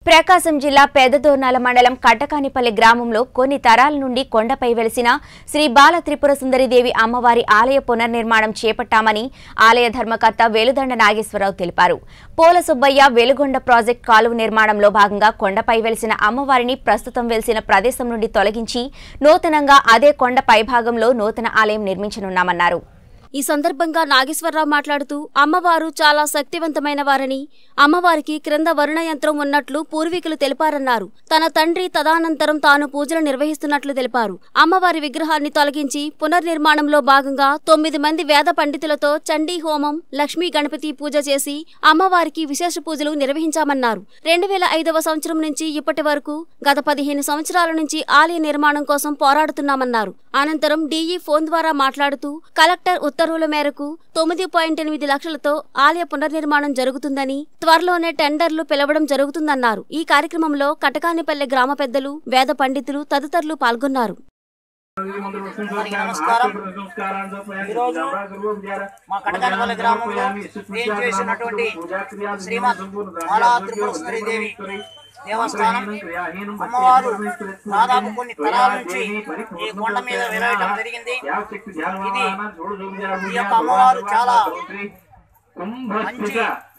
ప్రకాశం జిల్లా పెదదోర్నాల మండలం కట్టకానిపల్లి గ్రామంలో కొన్ని తరాల నుండి కొండపై వెలిసిన శ్రీ బాల త్రిపుర సుందరిదేవి అమ్మవారి ఆలయ పునర్నిర్మాణం చేపట్టామని ఆలయ ధర్మకర్త వెలుదండ నాగేశ్వరరావు తెలిపారు పోల సుబ్బయ్య వెలుగొండ ప్రాజెక్ట్ కాలువ నిర్మాణంలో భాగంగా కొండపై వెలిసిన అమ్మవారిని ప్రస్తుతం వెలిసిన ప్రదేశం నుండి తొలగించి నూతనంగా అదే కొండ పైభాగంలో నూతన ఆలయం నిర్మించనున్నామన్నారు ఈ సందర్భంగా నాగేశ్వరరావు మాట్లాడుతూ అమ్మవారు చాలా శక్తివంతమైన వారని అమ్మవారికి క్రింద వరుణ యంత్రం ఉన్నట్లు పూర్వీకులు తెలిపారన్నారు తన తండ్రి తదానంతరం తాను పూజలు నిర్వహిస్తున్నట్లు తెలిపారు అమ్మవారి విగ్రహాన్ని తొలగించి పునర్నిర్మాణంలో భాగంగా తొమ్మిది మంది వేద పండితులతో చండీ హోమం లక్ష్మీ గణపతి పూజ చేసి అమ్మవారికి విశేష పూజలు నిర్వహించామన్నారు రెండు వేల ఐదవ సంవత్సరం నుంచి ఇప్పటి వరకు గత పదిహేను సంవత్సరాల నుంచి ఆలయ నిర్మాణం కోసం పోరాడుతున్నామన్నారు అనంతరం డీఈ ఫోన్ ద్వారా మాట్లాడుతూ కలెక్టర్ ఉత్తర్వుల మేరకు తొమ్మిది పాయింట్ ఎనిమిది లక్షలతో ఆలయ పునర్నిర్మాణం జరుగుతుందని త్వరలోనే టెండర్లు పిలవడం జరుగుతుందన్నారు ఈ కార్యక్రమంలో కటకానిపల్లె గ్రామ పెద్దలు వేద పండితులు తదితరులు పాల్గొన్నారు అందరికీ నమస్కారం ఈరోజు మా కటకానపల్లి గ్రామంలో నేను చేసినటువంటి శ్రీమద్ మాలా త్రిపుర సుందరీదేవి దేవస్థానం అమ్మవారు దాదాపు కొన్ని తరాల నుంచి ఈ కొండ మీద వెలయటం జరిగింది ఇది ఈ యొక్క అమ్మవారు చాలా మంచి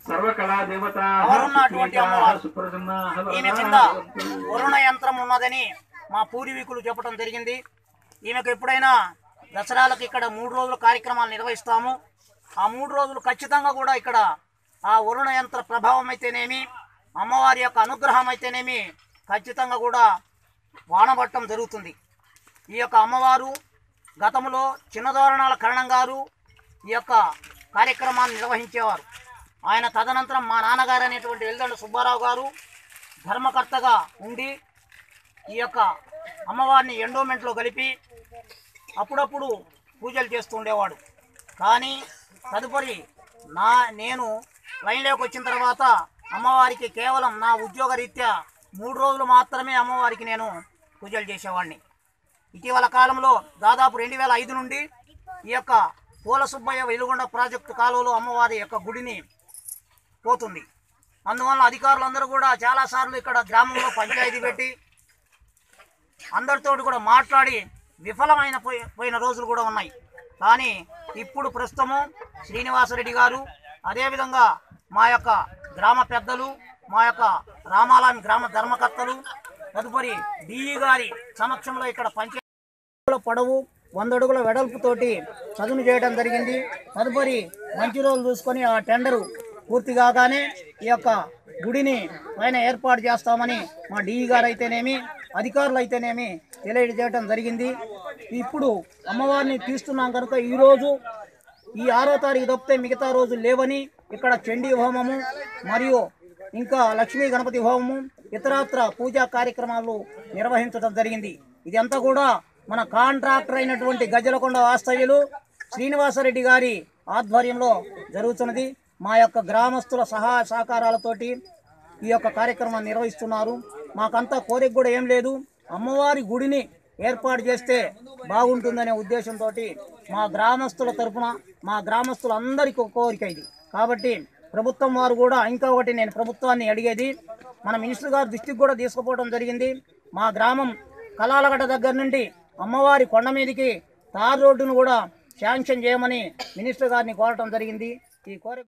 ఎవరున్నటువంటి అమ్మవారు ఈమె కింద వరుణ యంత్రం ఉన్నదని మా పూర్వీకులు చెప్పడం జరిగింది ఈమెకు ఎప్పుడైనా దసరాలకు ఇక్కడ మూడు రోజుల కార్యక్రమాలు నిర్వహిస్తాము ఆ మూడు రోజులు ఖచ్చితంగా కూడా ఇక్కడ ఆ వరుణ యంత్ర ప్రభావం అయితేనేమి అమ్మవారి యొక్క అనుగ్రహం అయితేనేమి ఖచ్చితంగా కూడా వానబట్టం జరుగుతుంది ఈ యొక్క అమ్మవారు గతంలో చిన్నదోరణాల కరణం గారు ఈ యొక్క కార్యక్రమాన్ని నిర్వహించేవారు ఆయన తదనంతరం మా నాన్నగారు అనేటువంటి వెల్దండ సుబ్బారావు గారు ధర్మకర్తగా ఉండి ఈ యొక్క అమ్మవారిని ఎండోమెంట్లో కలిపి అప్పుడప్పుడు పూజలు చేస్తూ ఉండేవాడు కానీ తదుపరి నా నేను లైన్లోకి వచ్చిన తర్వాత అమ్మవారికి కేవలం నా ఉద్యోగ రీత్యా మూడు రోజులు మాత్రమే అమ్మవారికి నేను పూజలు చేసేవాడిని ఇటీవల కాలంలో దాదాపు రెండు వేల ఐదు నుండి ఈ యొక్క పూల సుబ్బయ్య వెలుగొండ ప్రాజెక్టు కాలువలో అమ్మవారి యొక్క గుడిని పోతుంది అందువల్ల అధికారులందరూ కూడా చాలాసార్లు ఇక్కడ గ్రామంలో పంచాయతీ పెట్టి అందరితో కూడా మాట్లాడి విఫలమైన పోయి- పోయిన రోజులు కూడా ఉన్నాయి కానీ ఇప్పుడు ప్రస్తుతము శ్రీనివాసరెడ్డి గారు అదేవిధంగా మా యొక్క గ్రామ పెద్దలు మా యొక్క రామాలామి గ్రామ ధర్మకర్తలు తదుపరి డిఈ గారి సమక్షంలో ఇక్కడ పంచాయతీ అడుగుల పొడవు వంద అడుగుల వెడల్పుతోటి చదును చేయడం జరిగింది తదుపరి మంచి రోజులు చూసుకొని ఆ టెండరు పూర్తి కాగానే ఈ యొక్క గుడిని పైన ఏర్పాటు చేస్తామని మా డిఈ గారు అయితేనేమి అధికారులు అయితేనేమి తెలియజేయడం జరిగింది ఇప్పుడు అమ్మవారిని తీస్తున్నాం కనుక ఈరోజు ఈ ఆరో తారీఖు తప్పితే మిగతా రోజులు లేవని ఇక్కడ చండీ హోమము మరియు ఇంకా లక్ష్మీ గణపతి హోమము ఇతరత్ర పూజా కార్యక్రమాలు నిర్వహించడం జరిగింది ఇదంతా కూడా మన కాంట్రాక్టర్ అయినటువంటి గజ్జలకొండ వాస్తవ్యులు శ్రీనివాసరెడ్డి గారి ఆధ్వర్యంలో జరుగుతున్నది మా యొక్క గ్రామస్తుల సహాయ సహకారాలతోటి ఈ యొక్క కార్యక్రమాన్ని నిర్వహిస్తున్నారు మాకంతా కోరిక కూడా ఏం లేదు అమ్మవారి గుడిని ఏర్పాటు చేస్తే బాగుంటుందనే ఉద్దేశంతో మా గ్రామస్తుల తరపున మా గ్రామస్తులందరికీ ఒక కోరిక ఇది కాబట్టి ప్రభుత్వం వారు కూడా ఇంకా ఒకటి నేను ప్రభుత్వాన్ని అడిగేది మన మినిస్టర్ గారి దృష్టికి కూడా తీసుకుపోవడం జరిగింది మా గ్రామం కలాలగడ్డ దగ్గర నుండి అమ్మవారి కొండ మీదకి తార్ రోడ్డును కూడా శాంక్షన్ చేయమని మినిస్టర్ గారిని కోరటం జరిగింది ఈ కోరిక